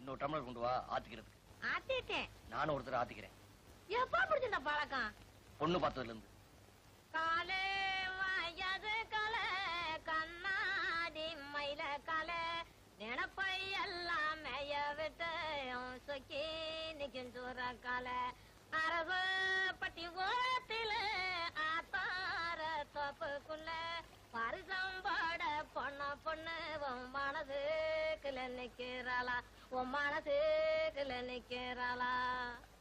இன்னொரு டம்ளர் கொண்டு வா ஆத்திக்கிறதுக்கு ஆத்திட்டேன் நானும் ஒருத்தர் ஆத்திக்கிறேன் எப்ப பிடிச்சிருந்த பழக்கம் பொண்ணு பார்த்ததுல இருந்து காலே வயது கலை கண்ணாடி மயில கலை நினப்பை எல்லாம் மேய விட்டு உன் சொக்கி நிக்கும் தூர கலை அரசு பட்டி ஓரத்தில ஆத்தார தோப்புக்குள்ள பரிசம்போட பொண்ண பொண்ணு உன் மனசுக்குள்ள நிக்கிறாளா உன் மனசுக்குள்ள நிக்கிறாளா